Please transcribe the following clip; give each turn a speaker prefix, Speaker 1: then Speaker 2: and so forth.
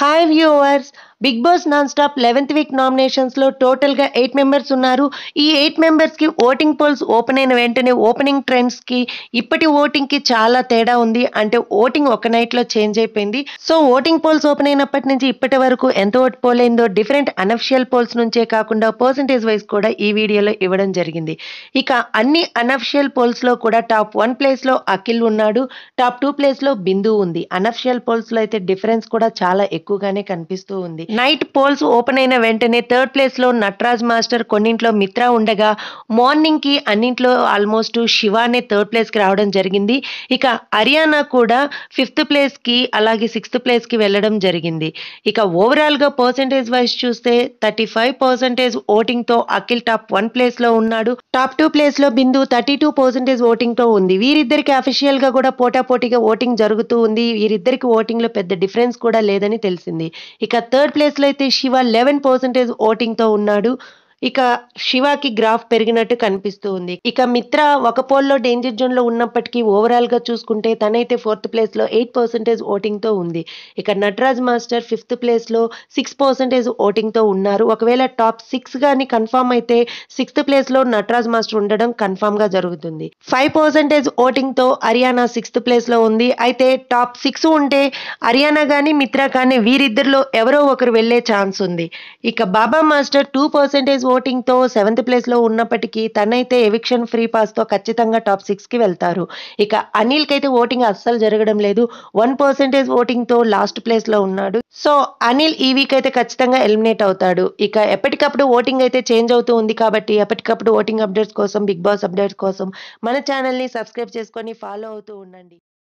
Speaker 1: hi viewers Bigg Boss non stop eleventh week నామినేషన్స్లో టోటల్గా eight members ఉన్నారు ఈ ఎయిట్ మెంబర్స్కి ఓటింగ్ పోల్స్ ఓపెన్ అయిన వెంటనే ఓపెనింగ్ ట్రెండ్స్కి ఇప్పటి ఓటింగ్కి చాలా తేడా ఉంది అంటే ఓటింగ్ ఒక నైట్లో చేంజ్ అయిపోయింది సో ఓటింగ్ పోల్స్ ఓపెన్ అయినప్పటి నుంచి ఇప్పటి వరకు ఎంత ఓట్ పోల్ అయిందో డిఫరెంట్ అనఫిషియల్ పోల్స్ నుంచే కాకుండా పర్సంటేజ్ వైజ్ కూడా ఈ వీడియోలో ఇవ్వడం జరిగింది ఇక అన్ని అనఫిషియల్ పోల్స్లో కూడా టాప్ వన్ ప్లేస్లో అఖిల్ ఉన్నాడు టాప్ టూ ప్లేస్లో బిందు ఉంది అనఫిషియల్ పోల్స్లో అయితే డిఫరెన్స్ కూడా చాలా ఎక్కువగానే కనిపిస్తూ ఉంది నైట్ పోల్స్ ఓపెన్ అయిన వెంటనే థర్డ్ ప్లేస్ లో నటరాజ్ మాస్టర్ కొన్నింట్లో మిత్ర ఉండగా మార్నింగ్ కి అన్నింట్లో ఆల్మోస్ట్ శివానే థర్డ్ ప్లేస్ కి రావడం జరిగింది ఇక హర్యానా కూడా ఫిఫ్త్ ప్లేస్ కి అలాగే సిక్స్త్ ప్లేస్ కి వెళ్ళడం జరిగింది ఇక ఓవరాల్ గా పర్సంటేజ్ వైజ్ చూస్తే థర్టీ ఫైవ్ పర్సెంటేజ్ ఓటింగ్ తో అఖిల్ టాప్ వన్ ప్లేస్ లో ఉన్నాడు టాప్ టూ ప్లేస్ లో Bindu thirty two percentage voting తో ఉంది వీరిద్దరికి అఫీషియల్ గా కూడా పోటాపోటీగా ఓటింగ్ జరుగుతూ ఉంది వీరిద్దరికి ఓటింగ్ లో పెద్ద డిఫరెన్స్ కూడా లేదని తెలిసింది ఇక థర్డ్ ప్లేస్ లో అయితే శివ లెవెన్ పర్సెంటేజ్ ఓటింగ్ తో ఉన్నాడు ఇక శివాకి గ్రాఫ్ పెరిగినట్టు కనిపిస్తూ ఉంది ఇక మిత్ర ఒక పోల్లో డేంజర్ జోన్ లో ఉన్నప్పటికీ ఓవరాల్ గా చూసుకుంటే తనైతే ఫోర్త్ ప్లేస్ లో ఎయిట్ పర్సెంటేజ్ ఓటింగ్ తో ఉంది ఇక నటరాజ్ మాస్టర్ ఫిఫ్త్ ప్లేస్ లో సిక్స్ పర్సెంటేజ్ ఓటింగ్ తో ఉన్నారు ఒకవేళ టాప్ సిక్స్ గాని కన్ఫర్మ్ అయితే సిక్స్త్ ప్లేస్ లో నటరాజ్ మాస్టర్ ఉండడం కన్ఫర్మ్ గా జరుగుతుంది ఫైవ్ పర్సెంటేజ్ ఓటింగ్ తో హర్యానా సిక్స్త్ ప్లేస్ లో ఉంది అయితే టాప్ సిక్స్ ఉంటే హర్యానా కానీ మిత్ర కానీ వీరిద్దరిలో ఎవరో ఒకరు వెళ్ళే ఛాన్స్ ఉంది ఇక Baba master two percentage voting తో సెవెంత్ ప్లేస్ లో ఉన్నప్పటికీ తనైతే ఎవిక్షన్ ఫ్రీ పాస్ తో ఖచ్చితంగా టాప్ సిక్స్ కి వెళ్తారు ఇక అనిల్ కైతే ఓటింగ్ అస్సలు జరగడం లేదు వన్ పర్సెంటేజ్ ఓటింగ్ తో లాస్ట్ ప్లేస్ లో ఉన్నాడు సో అనిల్ ఈ వీక్ అయితే ఖచ్చితంగా ఎలిమినేట్ అవుతాడు ఇక ఎప్పటికప్పుడు ఓటింగ్ అయితే చేంజ్ అవుతూ ఉంది కాబట్టి ఎప్పటికప్పుడు ఓటింగ్ అప్డేట్స్ కోసం బిగ్ బాస్ అప్డేట్స్ కోసం మన ఛానల్ని సబ్స్క్రైబ్ చేసుకొని ఫాలో అవుతూ ఉండండి